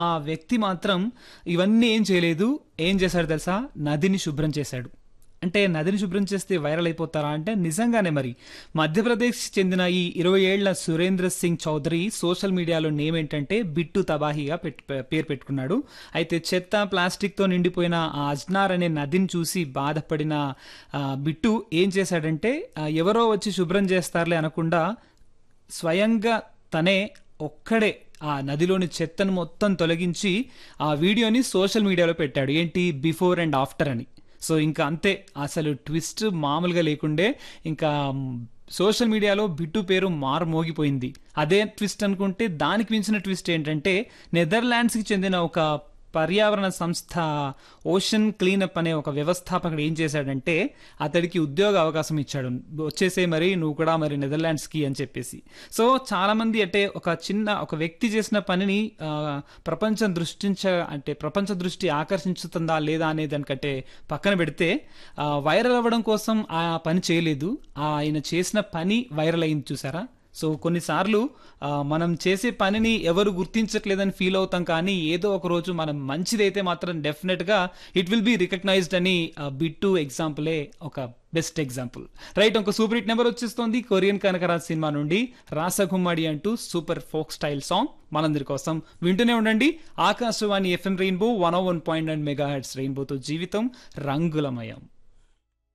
ఆ వ్యక్తి మాత్రం ఇవన్నీ ఏం చేయలేదు ఏం చేశాడు తెలుసా నదిని శుభ్రం చేశాడు అంటే నదిని శుభ్రం చేస్తే వైరల్ అయిపోతారా అంటే నిజంగానే మరి మధ్యప్రదేశ్ చెందిన ఈ ఇరవై ఏళ్ల సురేంద్ర సింగ్ చౌదరి సోషల్ మీడియాలో నేమ్ ఏంటంటే బిట్టు తబాహిగా పెట్ పేరు పెట్టుకున్నాడు అయితే చెత్త ప్లాస్టిక్తో నిండిపోయిన ఆ అజ్నార్ అనే నదిని చూసి బాధపడిన ఆ, బిట్టు ఏం చేశాడంటే ఆ, ఎవరో వచ్చి శుభ్రం చేస్తారులే అనకుండా స్వయంగా తనే ఒక్కడే ఆ నదిలోని చెత్తను మొత్తం తొలగించి ఆ వీడియోని సోషల్ మీడియాలో పెట్టాడు ఏంటి బిఫోర్ అండ్ ఆఫ్టర్ అని సో ఇంకా అంతే అసలు ట్విస్ట్ మామూలుగా లేకుండే ఇంకా సోషల్ మీడియాలో బిట్టు పేరు మారు మోగిపోయింది అదే ట్విస్ట్ అనుకుంటే దానికి మించిన ట్విస్ట్ ఏంటంటే నెదర్లాండ్స్కి చెందిన ఒక పర్యావరణ సంస్థ ఓషన్ క్లీనప్ అనే ఒక వ్యవస్థాపకుడు ఏం చేశాడంటే అతడికి ఉద్యోగ అవకాశం ఇచ్చాడు వచ్చేసే మరి నువ్వు కూడా మరి నెదర్లాండ్స్కి అని చెప్పేసి సో చాలామంది అంటే ఒక చిన్న ఒక వ్యక్తి చేసిన పనిని ఆ, ప్రపంచం దృష్టించ అంటే ప్రపంచ దృష్టి ఆకర్షించుతుందా లేదా అనే దానికంటే పక్కన పెడితే ఆ, వైరల్ అవ్వడం కోసం ఆ పని చేయలేదు ఆ ఆయన చేసిన పని వైరల్ అయింది చూసారా సో కొన్నిసార్లు ఆ, మనం చేసే పనిని ఎవరు గుర్తించట్లేదని ఫీల్ అవుతాం కానీ ఏదో ఒక రోజు మనం మంచిదైతే మాత్రం డెఫినెట్గా ఇట్ విల్ బి రికగ్నైజ్డ్ అని బిట్టు ఎగ్జాంపులే ఒక బెస్ట్ ఎగ్జాంపుల్ రైట్ ఒక సూపర్ హిట్ నెంబర్ వచ్చేస్తోంది కొరియన్ కనకరాజ్ సినిమా నుండి రాసగుమ్మడి అంటూ సూపర్ ఫోక్ స్టైల్ సాంగ్ మనందరి కోసం వింటూనే ఉండండి Akashvani FM rainbow one one point and mega heads రెయిన్బోతో జీవితం రంగులమయం